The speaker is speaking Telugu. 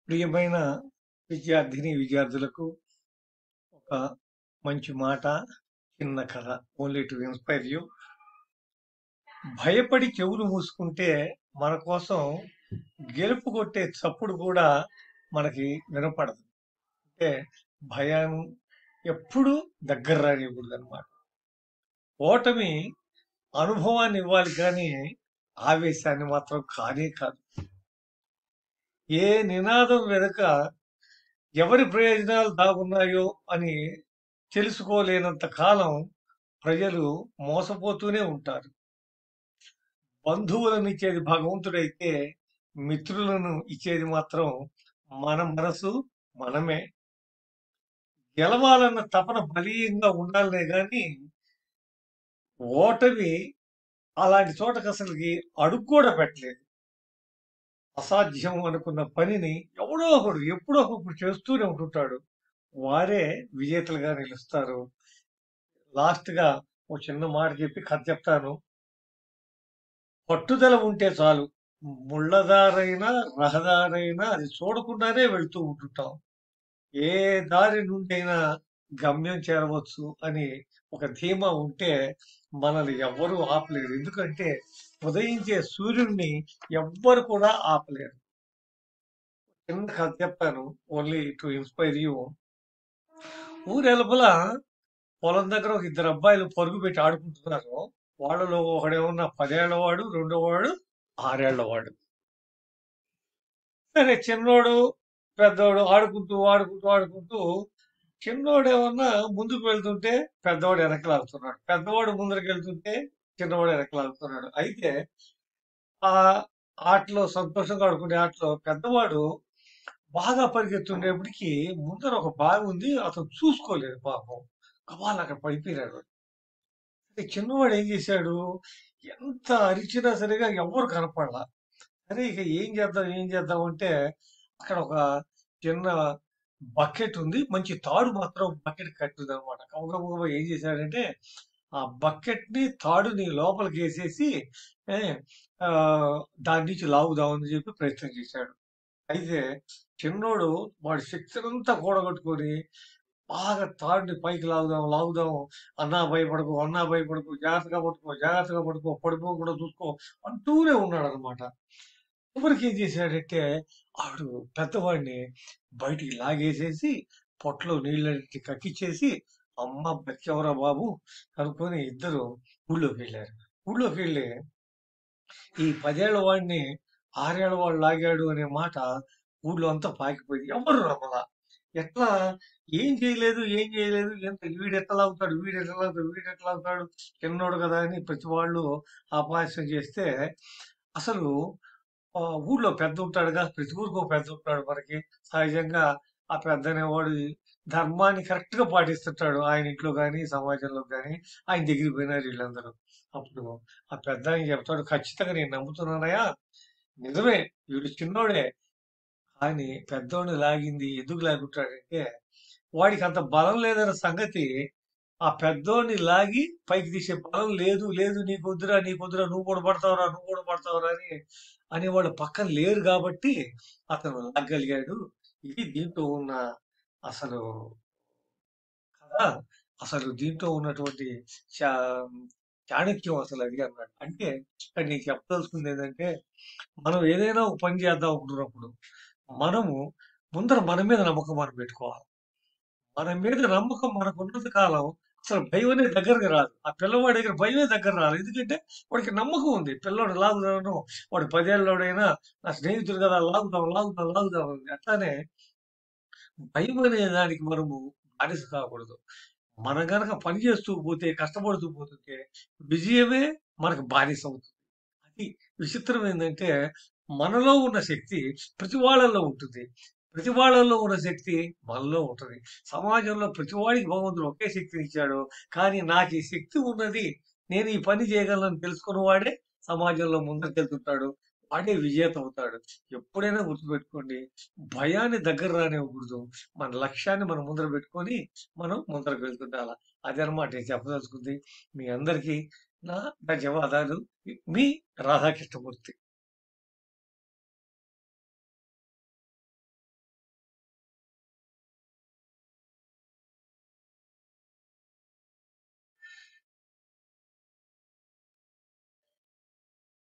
ప్రియమైన విద్యార్థిని విద్యార్థులకు ఒక మంచి మాట చిన్న కథ ఓన్లీ టు ఇన్స్పైర్ యూ భయపడి చెవులు మూసుకుంటే మన కోసం గెలుపు కొట్టే చప్పుడు కూడా మనకి వినపడదు అంటే భయం ఎప్పుడు దగ్గర రానివ్వకూడదు అనమాట ఓటమి అనుభవాన్ని ఇవ్వాలి కానీ ఆవేశాన్ని మాత్రం కానే కాదు ఏ నినాదం వెనుక ఎవరి ప్రయోజనాలు దాగున్నాయో అని తెలుసుకోలేనంత కాలం ప్రజలు మోసపోతూనే ఉంటారు బంధువులను ఇచ్చేది భగవంతుడైతే మిత్రులను ఇచ్చేది మాత్రం మన మనసు మనమే గెలవాలన్న తపన బలీయంగా ఉండాలనే గాని ఓటమి అలాంటి చోటకి అసలుకి అడుగు కూడా పెట్టలేదు అసాధ్యం అనుకున్న పనిని ఎవడో ఒకడు ఎప్పుడో ఒకడు చేస్తూనే ఉంటుంటాడు వారే విజేతలుగా నిలుస్తారు లాస్ట్ గా ఒక చిన్న మాట చెప్పి కథ చెప్తాను పట్టుదల ఉంటే చాలు ముళ్ళదారైనా రహదారైనా అది చూడకుండానే వెళ్తూ ఉంటుంటాం ఏ దారి నుండైనా గమ్యం చేరవచ్చు అని ఒక ధీమా ఉంటే మనల్ని ఎవ్వరూ ఆపలేరు ఎందుకంటే ఉదయించే సూర్యుడిని ఎవ్వరు కూడా ఆపలేరు చిన్న కథ చెప్పాను ఓన్లీ టు ఇన్స్పైర్ యూ ఊరెలుపల పొలం దగ్గర ఒక ఇద్దరు అబ్బాయిలు పరుగు పెట్టి ఆడుకుంటున్నారు వాళ్ళలో ఒకడేమన్నా పదేళ్ల వాడు రెండో వాడు ఆరేళ్ల వాడు సరే చిన్నోడు పెద్దవాడు ఆడుకుంటూ ఆడుకుంటూ ఆడుకుంటూ చిన్నవాడు ఏమన్నా ముందుకు వెళ్తుంటే పెద్దవాడు వెనకలాగుతున్నాడు పెద్దవాడు ముందరికి వెళ్తుంటే చిన్నవాడు వెనకలాగుతున్నాడు అయితే ఆ ఆటలో సంతోషంగా ఆడుకునే ఆటలో పెద్దవాడు బాగా పరిగెత్తుండేప్పటికి ముందర ఒక బావి ఉంది అతను చూసుకోలేదు పాపం కబాల్ అక్కడ పడిపోయినాడు అంటే చిన్నవాడు ఏం చేశాడు ఎంత అరిచినా సరిగా ఎవరు కనపడలా సరే ఇక ఏం చేద్దాం ఏం చేద్దాం అంటే అక్కడ ఒక చిన్న బకెట్ ఉంది మంచి తాడు మాత్రం బకెట్ కట్టింది అనమాట కమకమ్మ ఏం చేశాడంటే ఆ బకెట్ ని తాడుని లోపలికి వేసేసి ఏ, ఆ, దాని నుంచి లాగుదామని చెప్పి ప్రయత్నం చేశాడు అయితే చిన్నోడు వాడి శక్తిని అంతా కూడగట్టుకొని బాగా తాడుని పైకి లాగుదాం లాగుదాం అన్నా భయపడకు అన్నా భయపడకు జాగ్రత్తగా పట్టుకో జాగ్రత్తగా పట్టుకో పడిపోకుండా చూసుకో అంటూనే ఉన్నాడు అనమాట చివరికి ఏం చేశాడంటే ఆడు పెద్దవాడిని బయటికి లాగేసేసి పొట్టలో నీళ్ళని కక్కిచ్చేసి అమ్మ బతికెవరా బాబు అనుకొని ఇద్దరు ఊళ్ళోకి వెళ్ళారు ఊళ్ళోకి వెళ్ళి ఈ పదేళ్ల వాడిని ఆరేళ్ల వాడు లాగాడు అనే మాట ఊళ్ళో అంతా పాకిపోయింది ఎవరు రమ్మలా ఎట్లా ఏం చేయలేదు ఏం చేయలేదు ఎంత వీడు ఎట్లా లాగుతాడు వీడు ఎట్లా లాగుతాడు వీడు ఎట్లా లాగుతాడు చిన్నోడు కదా అని ప్రతి వాళ్ళు అపహాస్యం చేస్తే అసలు ఆ, ఊళ్ళో పెద్ద ఉంటాడుగా ప్రతి ఊరికి ఒక పెద్ద ఉంటాడు మనకి సహజంగా ఆ పెద్ద అనేవాడు ధర్మాన్ని కరెక్ట్ గా పాటిస్తుంటాడు ఆయన ఇంట్లో గాని సమాజంలో గాని ఆయన దగ్గరికి పోయినారు వీళ్ళందరూ అప్పుడు ఆ పెద్ద ఆయన చెప్తాడు ఖచ్చితంగా నేను నమ్ముతున్నానయా నిజమే వీడు చిన్నోడే కానీ పెద్దోడిని లాగింది ఎందుకు లాగుంటాడంటే వాడికి అంత బలం లేదన్న సంగతి ఆ పెద్దోడిని లాగి పైకి తీసే బలం లేదు లేదు నీకు వద్దురా నీకు వద్దురా నువ్వు కూడా పడతావురా నువ్వు కూడా పడతావురా అని అనేవాళ్ళు పక్కన లేరు కాబట్టి అతను లాగలిగాడు ఇది దీంట్లో ఉన్న అసలు కదా అసలు దీంట్లో ఉన్నటువంటి చా- చాణక్యం అసలు అది అన్నాడు అంటే ఇక్కడ నీకు చెప్పదలుచుకుంది ఏంటంటే మనం ఏదైనా ఒక పని చేద్దాం అనుకున్నప్పుడు మనము ముందర మన మీద నమ్మకం మనం పెట్టుకోవాలి మన మీద నమ్మకం మనకు ఉన్నంత కాలం అసలు భయం అనేది దగ్గరకు రాదు ఆ పిల్లవాడి దగ్గర భయమే దగ్గర రాదు ఎందుకంటే వాడికి నమ్మకం ఉంది పిల్లవాడు లాగుదాను వాడు పదేళ్ళోడైనా నా స్నేహితుడు కదా లాగుదాం లాగుదాం లాగుదాం అని. అట్లానే భయం అనే దానికి మనము బానిస కాకూడదు మనం గనక పని చేస్తూ పోతే కష్టపడుతూ పోతుంటే విజయమే మనకు బానిస అవుతుంది అది విచిత్రం ఏంటంటే మనలో ఉన్న శక్తి ప్రతి వాళ్ళల్లో ఉంటుంది ప్రతి వాళ్ళల్లో ఉన్న శక్తి మనలో ఉంటుంది సమాజంలో ప్రతి వాడికి భగవంతుడు ఒకే శక్తిని ఇచ్చాడు కానీ నాకు ఈ శక్తి ఉన్నది నేను ఈ పని చేయగలను తెలుసుకున్న వాడే సమాజంలో ముందుకెళ్తుంటాడు వాడే విజేత అవుతాడు ఎప్పుడైనా గుర్తుపెట్టుకోండి భయాన్ని దగ్గర రానివ్వకూడదు మన లక్ష్యాన్ని మనం ముందర పెట్టుకొని మనం ముందరకు వెళ్తుండాలి అదనమాట నేను చెప్పదలుచుకుంది మీ అందరికీ నా ధన్యవాదాలు మీ రాధాకృష్ణమూర్తి